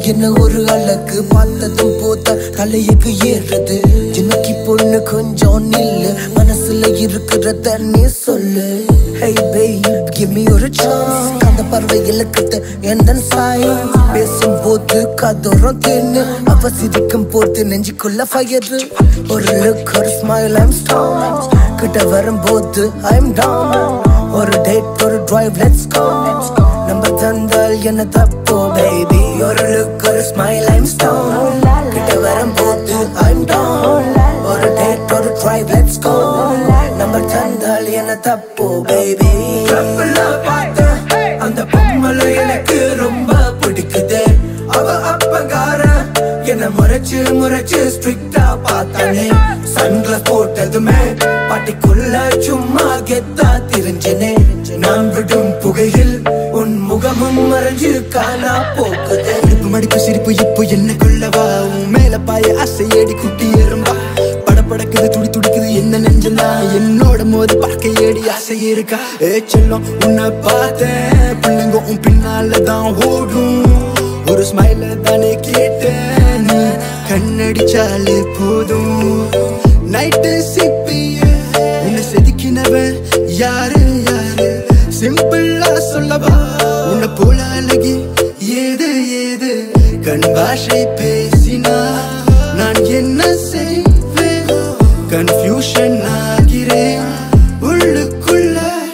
என்ன ஒரு அழகு பார்த்ததும் போத்த தலையுக்கு ஏறுது ஜினக்கி பொண்ணு கொஞ்சம் நில்லு மனசுல இருக்கிறத நீ சொல்லு Hey babe, give me ஒரு chance அந்த பறவை இலக்கத்தை எந்த சாய் பேசும்போது கதோரம் தேன்னு அவ சிரிக்கும் போது நெஞ்சுக்குள்ள ஃபயர் ஒரு லுக் ஒரு ஸ்மைல் ஐம் ஸ்ட்ராங் கிட்ட வரும்போது ஐம் டவுன் ஒரு டேட் ஒரு டிரைவ் லெட்ஸ் கோ நம்ம தந்தால் என்ன தப்போ பேபி ஒரு லுக் ஒரு ஸ்மைல் ஐம் ஸ்ட்ராங் கிட்ட வரும்போது ஐம் டவுன் ஒரு டேட் ஒரு டிரைவ் லெட்ஸ் கோ நம்ம தந்தால் என்ன தப்போ பேபி பார்த்த அந்த பொம்மலை எனக்கு ரொம்ப பிடிக்குது அவ அப்பங்கார என்ன முறைச்சு முறைச்சு ஸ்ட்ரிக்டா பார்த்தானே சன்கிளாஸ் போட்டதுமே பாட்டிக்குள்ள சும்மா கெத்தா தெரிஞ்சனே நான் விடும் புகையில் உன் முகமும் மறைஞ்சு காணா போக்குது இடுப்பு மடிப்பு சிரிப்பு இப்போ என்ன கொள்ளவா உன் மேல பாய அசையடி குட்டி எறும்பா படபடக்குது துடி துடிக்குது என்ன நெஞ்செல்லாம் என்னோட மோதி பார்க்க ஏடி ஆசை இருக்கா ஏ செல்லம் உன்னை பார்த்தேன் பிள்ளைங்க உன் பின்னால தான் ஓடும் ஒரு ஸ்மைல தானே கேட்டேன் நீ கண்ணடிச்சாலே போதும் நைட்டு சிப்பிய உன்னை செதுக்கினவன் யாரு யாரு சிம்பிளா சொல்லவா உன்னை போல அழகி ஏது ஏது கண் பாஷை பேசினா நான் என்ன செய்வேன் கன்ஃபியூஷன் ஆகிறேன் உள்ளுக்குள்ள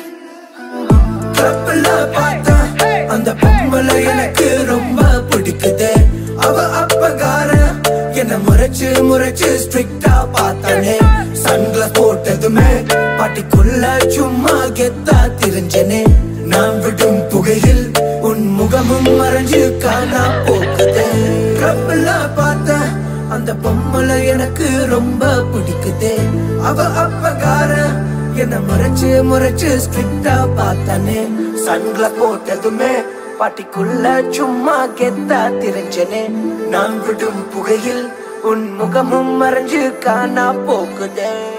கிளப்ல பார்த்த அந்த பொம்பளை எனக்கு ரொம்ப பிடிக்குது அவ அப்பகார என்ன முறைச்சு முறைச்சு ஸ்ட்ரிக்டா பார்த்தானே சன்கிளாஸ் போட்டதுமே பாட்டிக்குள்ள சும்மா கெத்தா தெரிஞ்சனே நான் விடும் புகையில் உன் முகமும் மறைஞ்சு காணா போக்குது கிளப்ல பார்த்த அந்த பொம்பளை எனக்கு ரொம்ப பிடிக்குது அவ அப்பகார என்ன முறைச்சு முறைச்சு ஸ்ட்ரிக்டா பார்த்தானே சன்கிளாஸ் போட்டதுமே பாட்டிக்குள்ள சும்மா கெத்தா தெரிஞ்சனே நான் விடும் புகையில் உன் முகமும் மறைஞ்சு காணா போக்குதே